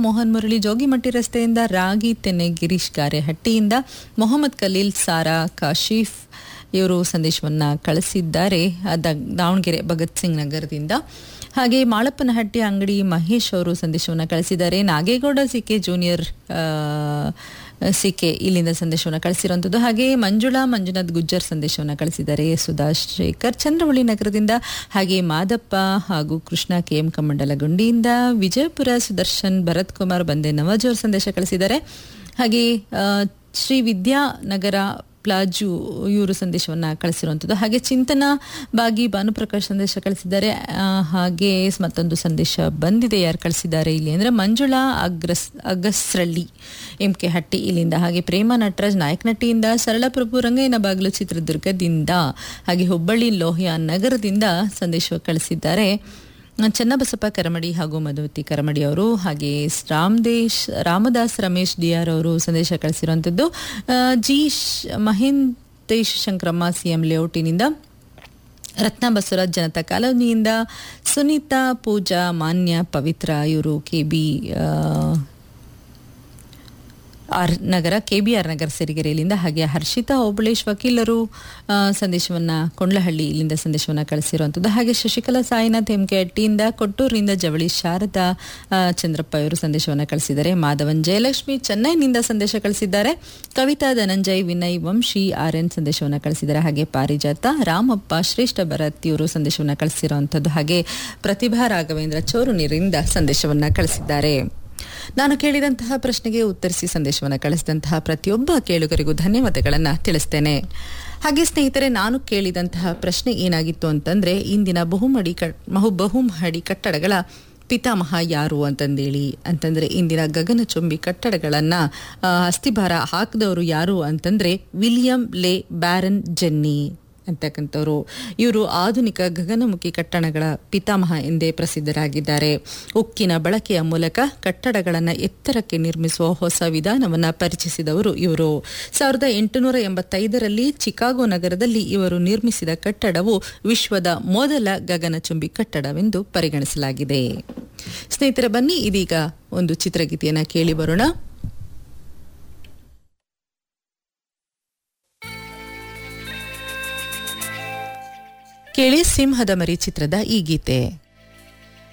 ಮೋಹನ್ ಮುರಳಿ ಜೋಗಿಮಟ್ಟಿ ರಸ್ತೆಯಿಂದ ರಾಗಿ ತೆನೆ ಗಿರೀಶ್ ಗಾರೆಹಟ್ಟಿಯಿಂದ ಮೊಹಮ್ಮದ್ ಖಲೀಲ್ ಸಾರಾ ಕಾಶಿಫ್ ಇವರು ಸಂದೇಶವನ್ನು ಕಳಿಸಿದ್ದಾರೆ ಅದ- ದಾವಣಗೆರೆ ಭಗತ್ ಸಿಂಗ್ ನಗರದಿಂದ ಹಾಗೆ ಮಾಳಪ್ಪನಹಟ್ಟಿ ಅಂಗಡಿ ಮಹೇಶ್ ಅವರು ಸಂದೇಶವನ್ನು ಕಳಿಸಿದ್ದಾರೆ ನಾಗೇಗೌಡ ಸಿಕೆ ಜೂನಿಯರ್ ಆ, ಸಿಕೆ ಇಲ್ಲಿಂದ ಸಂದೇಶವನ್ನು ಕಳಿಸಿರುವಂಥದ್ದು ಹಾಗೆ ಮಂಜುಳಾ ಮಂಜುನಾಥ್ ಗುಜ್ಜರ್ ಸಂದೇಶವನ್ನು ಕಳಿಸಿದ್ದಾರೆ ಸುಧಾ ಶೇಖರ್ ಚಂದ್ರವಳ್ಳಿ ನಗರದಿಂದ ಹಾಗೆ ಮಾದಪ್ಪ ಹಾಗೂ ಕೃಷ್ಣ ಕೆ ಎಂ ಕಮ್ಮಂಡಲಗುಂಡಿಯಿಂದ ವಿಜಯಪುರ ಸುದರ್ಶನ್ ಭರತ್ ಕುಮಾರ್ ಬಂದೆ ನವಾಜ್ ಅವರು ಸಂದೇಶ ಕಳಿಸಿದ್ದಾರೆ ಹಾಗೆ ಆ, ಶ್ರೀ ವಿದ್ಯಾನಗರ ಪ್ಲಾಜು ಇವರು ಸಂದೇಶವನ್ನು ಕಳಿಸಿರುವಂಥದ್ದು ಹಾಗೆ ಚಿಂತನ ಬಾಗಿ ಭಾನುಪ್ರಕಾಶ್ ಸಂದೇಶ ಕಳಿಸಿದ್ದಾರೆ ಆ, ಹಾಗೆ ಮತ್ತೊಂದು ಸಂದೇಶ ಬಂದಿದೆ ಯಾರು ಕಳಿಸಿದ್ದಾರೆ ಇಲ್ಲಿ ಅಂದರೆ ಮಂಜುಳಾ ಅಗ್ರಸ್ ಅಗಸ್ರಳ್ಳಿ ಎಂ ಕೆ ಹಟ್ಟಿ ಇಲ್ಲಿಂದ ಹಾಗೆ ಪ್ರೇಮ ನಟರಾಜ್ ನಾಯಕನಟ್ಟಿಯಿಂದ ಸರಳಪ್ರಭು ರಂಗಯ್ಯನ ಬಾಗಿಲು ಚಿತ್ರದುರ್ಗದಿಂದ ಹಾಗೆ ಹುಬ್ಬಳ್ಳಿ ಲೋಹಿಯಾ ನಗರದಿಂದ ಸಂದೇಶ ಕಳಿಸಿದ್ದಾರೆ ಚನ್ನಬಸಪ್ಪ ಕರಮಡಿ ಹಾಗೂ ಮಧುವತಿ ಕರಮಡಿ ಅವರು ಹಾಗೆ ರಾಮದೇಶ್ ರಾಮದಾಸ್ ರಮೇಶ್ ಡಿ ಆರ್ ಅವರು ಸಂದೇಶ ಕಳಿಸಿರುವಂಥದ್ದು ಆ, ಜಿ ಶ್- ಮಹೇಂತೇಶ್ ಶಂಕರಮ್ಮ ಸಿಎಂ ಲೇಔಟಿನಿಂದ ರತ್ನ ಬಸವರಾಜ್ ಜನತಾ ಕಾಲೋನಿಯಿಂದ ಸುನೀತಾ ಪೂಜಾ ಮಾನ್ಯ ಪವಿತ್ರ ಇವರು K B R Nagara K B R Nagara ಸಿರಿಗೆರೆಯಲ್ಲಿಂದ ಹಾಗೆ ಹರ್ಷಿತಾ ಓಬಳೇಶ್ ವಕೀಲರು ಆ, ಸಂದೇಶವನ್ನ ಕೊಂಡ್ಲಹಳ್ಳಿ ಇಲ್ಲಿಂದ ಸಂದೇಶವನ್ನ ಕಳಿಸಿರುವಂಥದ್ದು ಹಾಗೆ ಶಶಿಕಲಾ ಸಾಯಿನಾಥ್ ಎಂ ಕೆ ಹಟ್ಟಿಯಿಂದ ಕೊಟ್ಟೂರಿನಿಂದ ಜವಳಿ ಶಾರದಾ ಆ, ಚಂದ್ರಪ್ಪ ಇವರು ಸಂದೇಶವನ್ನ ಕಳಿಸಿದ್ದಾರೆ ಮಾಧವನ್ ಜಯಲಕ್ಷ್ಮಿ ಚೆನ್ನೈನಿಂದ ಸಂದೇಶ ಕಳಿಸಿದ್ದಾರೆ ಕವಿತಾ ಧನಂಜಯ್ ವಿನಯ್ ವಂಶಿ ಆರ್ ಎನ್ ಸಂದೇಶವನ್ನ ಕಳಿಸಿದ್ದಾರೆ ಹಾಗೆ ಪಾರಿಜಾತ ರಾಮಪ್ಪ ಶ್ರೇಷ್ಠ ಭರತ್ ಇವರು ಸಂದೇಶವನ್ನ ಕಳಿಸಿರುವಂಥದ್ದು ಹಾಗೆ ಪ್ರತಿಭಾ ರಾಘವೇಂದ್ರ ಚೋರುನೀರಿಂದ ಸಂದೇಶವನ್ನ ಕಳಿಸಿದ್ದಾರೆ ನಾನು ಕೇಳಿದಂತಹ ಪ್ರಶ್ನೆಗೆ ಉತ್ತರಿಸಿ ಸಂದೇಶವನ್ನು ಕಳಿಸಿದಂತಹ ಪ್ರತಿಯೊಬ್ಬ ಕೇಳುಗರಿಗೂ ಧನ್ಯವಾದಗಳನ್ನು ತಿಳಿಸ್ತೇನೆ ಹಾಗೆ ಸ್ನೇಹಿತರೆ ನಾನು ಕೇಳಿದಂತಹ ಪ್ರಶ್ನೆ ಏನಾಗಿತ್ತು ಅಂತಂದ್ರೆ ಇಂದಿನ ಬಹುಮಡಿ ಕಟ್ ಬಹು ಬಹುಮಹಡಿ ಕಟ್ಟಡಗಳ ಪಿತಾಮಹ ಯಾರು ಅಂತಂದೇಳಿ ಅಂತಂದ್ರೆ ಇಂದಿನ ಗಗನಚುಂಬಿ ಕಟ್ಟಡಗಳನ್ನ ಆ, ಅಸ್ಥಿಭಾರ ಹಾಕಿದವರು ಯಾರು ಅಂತಂದ್ರೆ ವಿಲಿಯಂ ಲೇ ಬ್ಯಾರನ್ ಜೆನ್ನಿ ಅಂತಕ್ಕಂಥವ್ರು ಇವರು ಆಧುನಿಕ ಗಗನಮುಖಿ ಕಟ್ಟಡಗಳ ಪಿತಾಮಹ ಎಂದೇ ಪ್ರಸಿದ್ಧರಾಗಿದ್ದಾರೆ ಉಕ್ಕಿನ ಬಳಕೆಯ ಮೂಲಕ ಕಟ್ಟಡಗಳನ್ನು ಎತ್ತರಕ್ಕೆ ನಿರ್ಮಿಸುವ ಹೊಸ ವಿಧಾನವನ್ನು ಪರಿಚಯಿಸಿದವರು ಇವರು ಸಾವಿರದ ಎಂಟುನೂರ ಎಂಬತ್ತೈದರಲ್ಲಿ ಚಿಕಾಗೋ ನಗರದಲ್ಲಿ ಇವರು ನಿರ್ಮಿಸಿದ ಕಟ್ಟಡವು ವಿಶ್ವದ ಮೊದಲ ಗಗನಚುಂಬಿ ಕಟ್ಟಡವೆಂದು ಪರಿಗಣಿಸಲಾಗಿದೆ ಸ್ನೇಹಿತರೆ ಬನ್ನಿ ಇದೀಗ ಒಂದು ಚಿತ್ರಗೀತೆಯನ್ನು ಕೇಳಿ ಬರೋಣ ಕೇಳಿ ಸಿಂಹದ ಮರಿ ಚಿತ್ರದ ಈ ಗೀತೆ